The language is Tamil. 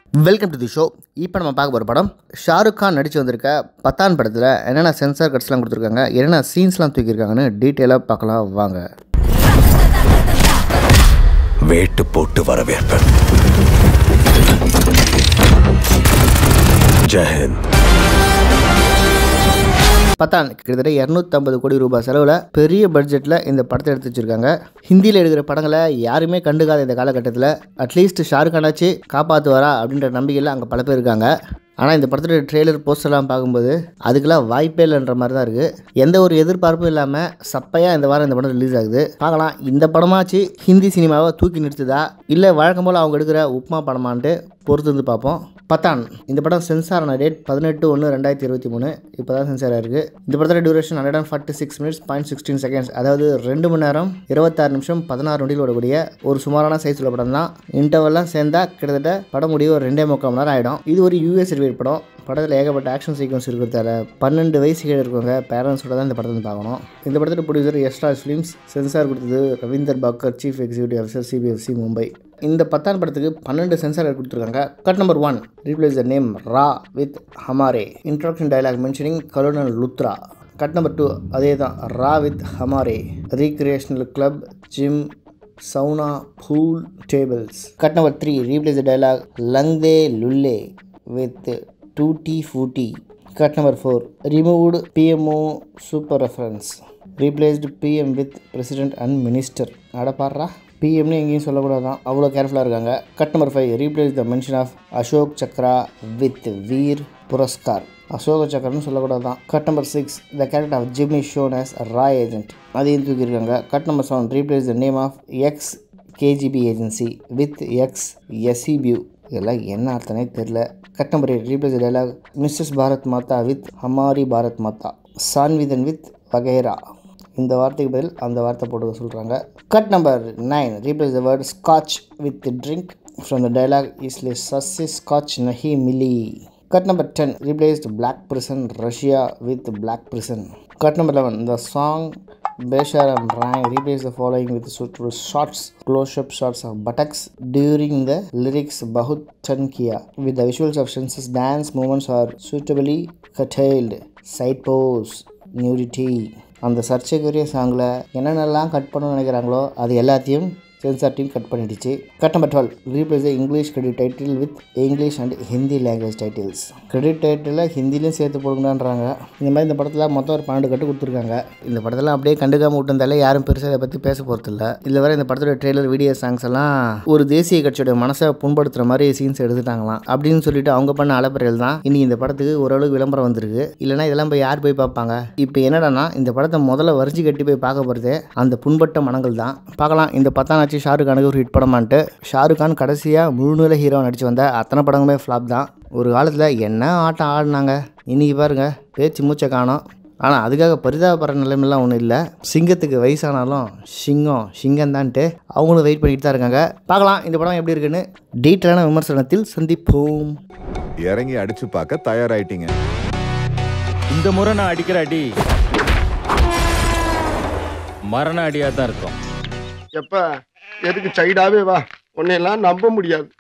வெல்கம் டு தி ஷோ இப்போ நம்ம பார்க்க போகிற படம் ஷாருக் கான் நடித்து வந்திருக்க பத்தான் படத்தில் என்னென்ன சென்சார் கட்ஸ்லாம் கொடுத்துருக்காங்க என்னென்ன சீன்ஸ்லாம் தூக்கியிருக்காங்கன்னு டீட்டெயிலாக பார்க்கலாம் வாங்க வேட்டு போட்டு வரவேற்பேன் ஜெயஹிந்த் பத்தான் கிட்டத்தட்ட இரநூத்தம்பது கோடி ரூபாய் செலவில் பெரிய பட்ஜெட்டில் இந்த படத்தை எடுத்து வச்சிருக்காங்க ஹிந்தியில் எடுக்கிற படங்களை யாருமே கண்டுக்காத இந்த காலகட்டத்தில் அட்லீஸ்ட் ஷாருக் கானாச்சு காப்பாற்றுவாரா அப்படின்ற நம்பிக்கையில் அங்கே பல பேர் இருக்காங்க ஆனால் இந்த படத்தோட ட்ரெய்லர் போஸ்டர்லாம் பார்க்கும்போது அதுக்கெல்லாம் வாய்ப்பே இல்லைன்ற மாதிரி தான் இருக்குது எந்த ஒரு எதிர்பார்ப்பும் இல்லாமல் சப்பையாக இந்த வாரம் இந்த படம் ரிலீஸ் ஆகுது பார்க்கலாம் இந்த படமாச்சு ஹிந்தி சினிமாவை தூக்கி நிறுத்துதா இல்லை வழக்கம் போல் அவங்க எடுக்கிற உப்மா படமான்ட்டு பொறுத்து வந்து பார்ப்போம் பத்தான் இந்த படம் சென்சார் ஆன டேட் பதினெட்டு ஒன்று ரெண்டாயிரத்தி இருபத்தி மூணு இப்போ தான் சென்சார் ஆயிருக்கு இந்த படத்தோட duration hundred and forty six minutes point sixteen seconds அதாவது ரெண்டு மணி நேரம் இருபத்தாறு நிமிஷம் பதினாறு நொடியில் ஓடக்கூடிய ஒரு சுமாரான சைஸ் உள்ள படம் தான் இன்டர்வெல்லாம் சேர்ந்தா கிட்டத்தட்ட படம் முடிய ஒரு ரெண்டே முக்கால் மணி நேரம் ஆகிடும் இது ஒரு யூஎஸ் ரிவேட் படம் படத்தில் ஏகப்பட்ட ஆக்ஷன் சீக்வன்ஸ் இருக்கிறதால பன்னெண்டு வயசு கீழே இருக்கவங்க பேரண்ட்ஸோட தான் இந்த படத்தை வந்து பார்க்கணும் இந்த படத்தோட ப்ரொடியூசர் எஸ்ட்ராஸ் ஃபிலிம்ஸ் சென்சார் கொடுத்தது Ravinder Bhakar chief executive officer CBFC Mumbai இந்த பத்தாம் படத்துக்கு பன்னெண்டு சென்சார் கொடுத்துருக்காங்க cut number one replace the name ரா வித் ஹமாரே introduction dialogue mentioning colonel Luthra cut number two அதே தான் ரா வித் ஹமாரே recreational club gym sauna pool tables cut number three replace the dialogue லங்தே லுல்லே வித் டூட்டி ஃபூட்டி cut number four removed PMO super reference replaced PM with president and minister அடப்பாடுறா பிஎம்னு எங்கேயும் சொல்லக்கூடாதான் அவ்வளோ கேர்ஃபுல்லாக இருக்காங்க cut number five replace the mention of Ashok Chakra with Veer Puraskar Ashoka சக்கரன்னு சொல்லக்கூடாதான் cut number six the character of Jimmy shown as ராய் ஏஜென்ட் அதையும் தூக்கியிருக்காங்க cut number seven replace the name of ex KGB agency with ex SEBU இதெல்லாம் என்ன அர்த்தனே தெரில cut number eight replace dialogue Mrs Bharat Mata with ஹமாரி Bharat மாதா சான்விதன் வித் வகைரா இந்த வார்த்தைக்கு பதில் அந்த வார்த்தை போட்டு சொல்கிறாங்க cut number nine replace the word scotch with drink from the dialogue இஸ்லே சஸ்ஸி ஸ்காட்ச் நஹி மிலி cut number ten replaced black prison Russia with black prison cut number eleven the song Besharam Rang replace the following with suitable shots, close-up shots of buttocks during the lyrics Bahut Chankiya. With the visuals of senses, dance movements are suitably curtailed. Side pose, nudity. அந்த சர்ச்சைக்குரிய சாங்கில் என்னென்னலாம் கட் பண்ணணும்னு நினைக்கிறாங்களோ அது எல்லாத்தையும் சென்சார் டீம் கட் பண்ணிடுச்சு cut number twelve replace English credit title with English and Hindi language titles credit title ஹிந்திலையும் சேர்த்து போடுங்கன்றாங்க இந்த மாதிரி இந்த படத்தில் மொத்தம் ஒரு பன்னெண்டு கட்டு கொடுத்துருக்காங்க இந்த படத்தெல்லாம் அப்படியே கண்டுக்காம விட்டுருந்தாலே யாரும் பெருசாக இதை பற்றி பேச போகிறதில்ல இதில் வர இந்த படத்தோட ட்ரெய்லர் வீடியோ சாங்ஸ் எல்லாம் ஒரு தேசிய கட்சியோட மனசை புண்படுத்துகிற மாதிரி சீன்ஸ் எடுத்துட்டாங்களாம் அப்படின்னு சொல்லிட்டு அவங்க பண்ண அலப்பறைகள் தான் இன்னைக்கு இந்த படத்துக்கு ஓரளவுக்கு விளம்பரம் வந்திருக்கு இல்லைனா இதெல்லாம் போய் யார் போய் பார்ப்பாங்க இப்போ என்னடான்னா இந்த படத்தை முதல்ல வரிஞ்சு கட்டி போய் பார்க்க போகிறதே அந்த புண்பட்ட மனங்கள் தான் பார்க்கலாம் இந்த பத்தாம் ஆச்சு ஷாருக் கானுக்கு ஒரு ஹிட் படமான்ட்டு ஷாருக் கான் கடைசியாக முழுநூல ஹீரோ நடிச்சு வந்த அத்தனை படங்களுமே ஃப்ளாப் தான் ஒரு காலத்தில் என்ன ஆட்டம் ஆடினாங்க இன்னைக்கு பாருங்க பேச்சு மூச்சை காணோம் ஆனால் அதுக்காக பரிதாபப்படுற நிலைமைலாம் ஒன்றும் இல்லை சிங்கத்துக்கு வயசானாலும் சிங்கம் சிங்கம் தான்ட்டு அவங்களும் வெயிட் பண்ணிட்டு தான் இருக்காங்க பார்க்கலாம் இந்த படம் எப்படி இருக்குன்னு டீட்டெயிலான விமர்சனத்தில் சந்திப்போம் இறங்கி அடிச்சு பார்க்க தயாராயிட்டீங்க இந்த முறை நான் அடிக்கிற அடி மரண அடியாக தான் இருக்கும் எப்ப எதுக்கு சைடாவே வா உன்னையெல்லாம் நம்ப முடியாது